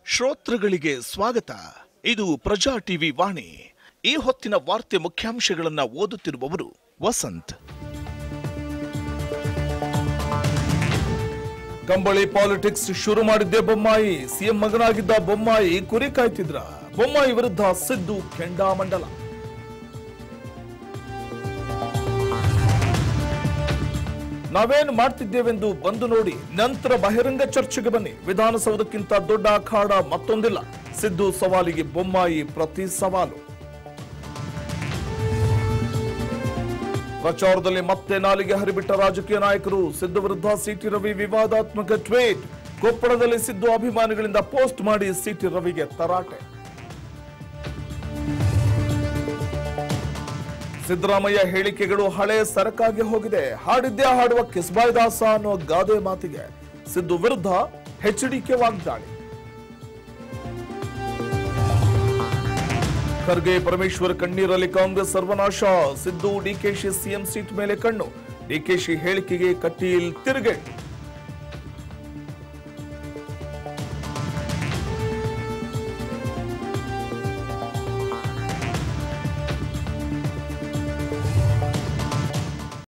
ಶ್ರೋತೃಗಳಿಗೆ ಸ್ವಾಗತ ಇದು ಪ್ರಜಾ ಟಿವಿ ವಾಣಿ ಈ ಹೊತ್ತಿನ ವಾರ್ತೆ ಮುಖ್ಯಾಂಶಗಳನ್ನ ಓದುತ್ತಿರುವವರು ವಸಂತ್ ಕಂಬಳಿ ಪಾಲಿಟಿಕ್ಸ್ ಶುರು ಮಾಡಿದ್ದೆ ಬೊಮ್ಮಾಯಿ ಸಿಎಂ ಮಗನಾಗಿದ್ದ ಬೊಮ್ಮಾಯಿ ಕುರಿ ಕಾಯ್ತಿದ್ರ ಬೊಮ್ಮಾಯಿ ವಿರುದ್ಧ ಸಿದ್ದು ಕೆಂಡಾಮಂಡಲ ನಾವೇನು ಮಾಡ್ತಿದ್ದೇವೆಂದು ಬಂದು ನೋಡಿ ನಂತರ ಬಹಿರಂಗ ಚರ್ಚೆಗೆ ಬನ್ನಿ ವಿಧಾನಸೌಧಕ್ಕಿಂತ ದೊಡ್ಡ ಅಖಾಡ ಮತ್ತೊಂದಿಲ್ಲ ಸಿದ್ದು ಸವಾಲಿಗೆ ಬೊಮ್ಮಾಯಿ ಪ್ರತಿ ಸವಾಲು ಪ್ರಚಾರದಲ್ಲಿ ಮತ್ತೆ ನಾಲಿಗೆ ಹರಿಬಿಟ್ಟ ರಾಜಕೀಯ ನಾಯಕರು ಸಿದ್ದು ವಿರುದ್ಧ ಸಿಟಿ ರವಿ ವಿವಾದಾತ್ಮಕ ಟ್ವೀಟ್ ಕೊಪ್ಪಳದಲ್ಲಿ ಸಿದ್ದು ಅಭಿಮಾನಿಗಳಿಂದ ಪೋಸ್ಟ್ ಮಾಡಿ ಸಿಟಿ ರವಿಗೆ ತರಾಟೆ ಸಿದ್ದರಾಮಯ್ಯ ಹೇಳಿಕೆಗಳು ಹಳೆ ಸರಕಾಗಿ ಹೋಗಿದೆ ಹಾಡಿದ್ದೇ ಹಾಡುವ ಕಿಸ್ಬಾಯ್ ದಾಸ ಅನ್ನೋ ಗಾದೆ ಮಾತಿಗೆ ಸಿದ್ದು ವಿರುದ್ಧ ಎಚ್ಡಿಕೆ ವಾಗ್ದಾಳಿ ಖರ್ಗೆ ಪರಮೇಶ್ವರ್ ಕಣ್ಣೀರಲ್ಲಿ ಕಾಂಗ್ರೆಸ್ ಸರ್ವನಾಶ ಸಿದ್ದು ಡಿಕೆಶಿ ಸಿಎಂ ಸೀಟ್ ಮೇಲೆ ಕಣ್ಣು ಡಿಕೆಶಿ ಹೇಳಿಕೆಗೆ ಕಟೀಲ್ ತಿರುಗೇಟು